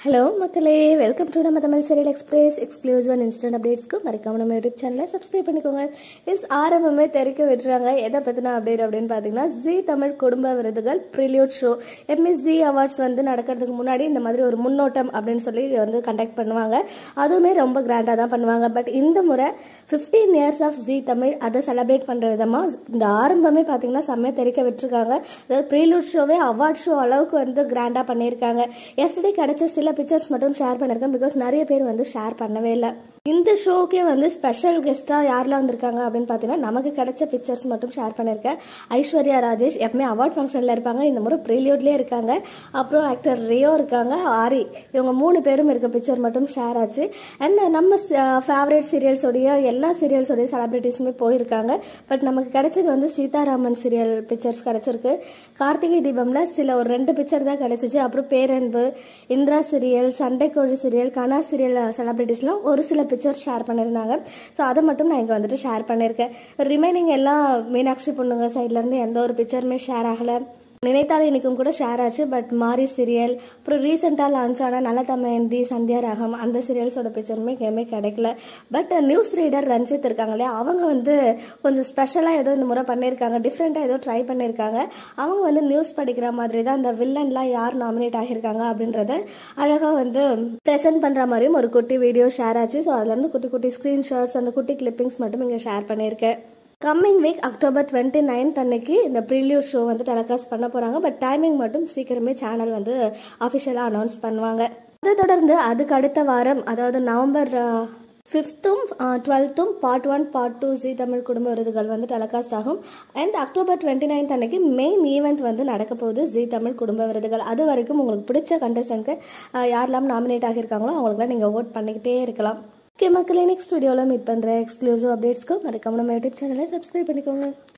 hello மக்களே welcome to நம்ம Tamil serial express exclusive and instant அப்டேட்ஸ்க்கு மறக்காம நம்ம யூடியூப் சேனலை சப்ஸ்கிரைப் பண்ணிக்கோங்க இஸ் ஆரம்பமே தெரிக்க விட்டுறாங்க எதை பற்றின அப்டேட் அப்படின்னு பார்த்தீங்கன்னா ஜி தமிழ் குடும்ப விருதுகள் ப்ரிலியூட் ஷோ எப்பவுமே ஜி அவார்ட்ஸ் வந்து நடக்கிறதுக்கு முன்னாடி இந்த மாதிரி ஒரு முன்னோட்டம் அப்படின்னு சொல்லி வந்து கண்டக்ட் பண்ணுவாங்க அதுவுமே ரொம்ப கிராண்டாக தான் பண்ணுவாங்க பட் இந்த முறை fifteen years of Zee Tamil அதை செலிப்ரேட் பண்ணுற விதமாக இந்த ஆரம்பமே பார்த்தீங்கன்னா செம்மையாக தெரிக்க விட்டுருக்காங்க அதாவது ப்ரீலூட் ஷோவே அவார்ட் ஷோ அளவுக்கு வந்து கிராண்டாக பண்ணியிருக்காங்க எஸ்டே கிடைச்ச சில பிக்சர்ஸ் மட்டும் ஷேர் பண்ணியிருக்கேன் பிகாஸ் நிறைய பேர் வந்து ஷேர் பண்ணவே இல்லை இந்த ஷோக்கே வந்து ஸ்பெஷல் கெஸ்ட்டாக யாரெல்லாம் வந்திருக்காங்க அப்படின்னு பார்த்தீங்கன்னா நமக்கு கிடைச்ச பிக்சர்ஸ் மட்டும் ஷேர் பண்ணியிருக்கேன் ஐஸ்வர்யா ராஜேஷ் எப்பவுமே அவார்ட் ஃபங்க்ஷனில் இருப்பாங்க இந்த முறை ப்ரீலியோட்லேயே இருக்காங்க அப்புறம் ஆக்டர் ரியோ இருக்காங்க ஆரி இவங்க மூணு பேரும் இருக்க பிக்சர் மட்டும் ஷேர் ஆச்சு அண்ட் நம்ம ஃபேவரட் சீரியல்ஸோடைய எல்லா சீரியல்ஸோடைய செலிபிரிட்டிஸுமே போயிருக்காங்க பட் நமக்கு கிடைச்சது வந்து சீதாராமன் சீரியல் பிக்சர்ஸ் கிடைச்சிருக்கு கார்த்திகை தீபம்ல சில ஒரு ரெண்டு பிக்சர் தான் கிடைச்சிச்சு அப்புறம் Peranbu Indira serial Sandakozhi serial Kana serial செலிபிரிட்டிஸ்லாம் ஒரு சில பிக்சர் ஷேர் பண்ணியிருந்தாங்க ஸோ அதை மட்டும் நான் இங்கே வந்துட்டு ஷேர் பண்ணியிருக்கேன் ரிமைனிங் எல்லாம் மீனாட்சி பொண்ணுங்க சைட்லேருந்து எந்த ஒரு பிக்சருமே ஷேர் ஆகலை நினைத்தால் இன்னைக்கும் கூட ஷேர் ஆச்சு பட் மாரி சீரியல் அப்புறம் ரீசெண்டாக லான்ச் ஆன நலதமயந்தி சந்தியா ராகம் அந்த சீரியல்ஸோட பிக்சருமே எங்கேயுமே கிடைக்கல பட் நியூஸ் ரீடர் ரஞ்சித் இருக்காங்க இல்லையா அவங்க வந்து கொஞ்சம் ஸ்பெஷலாக ஏதோ இந்த முறை பண்ணியிருக்காங்க டிஃப்ரெண்ட்டாக ஏதோ ட்ரை பண்ணியிருக்காங்க அவங்க வந்து நியூஸ் படிக்கிற மாதிரி தான் அந்த வில்லன்லாம் யார் நாமினேட் ஆகியிருக்காங்க அப்படின்றத அழகாக வந்து ப்ரெசென்ட் பண்ணுற மாதிரியும் ஒரு குட்டி வீடியோ ஷேர் ஆச்சு ஸோ அதுலேருந்து குட்டி குட்டி ஸ்க்ரீன்ஷாட்ஸ் அந்த குட்டி கிளிப்பிங்ஸ் மட்டும் இங்கே ஷேர் பண்ணியிருக்கேன் coming week October twenty ninth அன்னைக்கு இந்த ப்ரிலியூ ஷோ வந்து டெலிகாஸ்ட் பண்ண போகிறாங்க பட் டைமிங் மட்டும் சீக்கிரமே சேனல் வந்து அஃபிஷியலாக அனௌன்ஸ் பண்ணுவாங்க அதை தொடர்ந்து அதுக்கு அடுத்த வாரம் அதாவது நவம்பர் ஃபிஃப்த்தும் டுவெல்த்தும் part one part two Zee Tamil குடும்ப விருதுகள் வந்து டெலிகாஸ்ட் ஆகும் அண்ட் அக்டோபர் டுவெண்ட்டி நைன்த் அன்னைக்கு மெயின் ஈவெண்ட் வந்து நடக்க போகுது ஜி தமிழ் குடும்ப விருதுகள் அது வரைக்கும் உங்களுக்கு பிடிச்ச கண்டஸ்டன்ட்க்கு யாரெல்லாம் நாமினேட் ஆகியிருக்காங்களோ அவங்களுக்குலாம் நீங்கள் ஓட் பண்ணிக்கிட்டே இருக்கலாம் ஓகே மக்களே நெக்ஸ்ட் வீடியோவில் மீட் பண்ணுற எக்ஸ்க்ளூசிவ் அப்டேட்ஸ்க்கு மறக்காம நம்ம யூடியூப் சேனலை சப்ஸ்கிரைப் பண்ணிக்கோங்க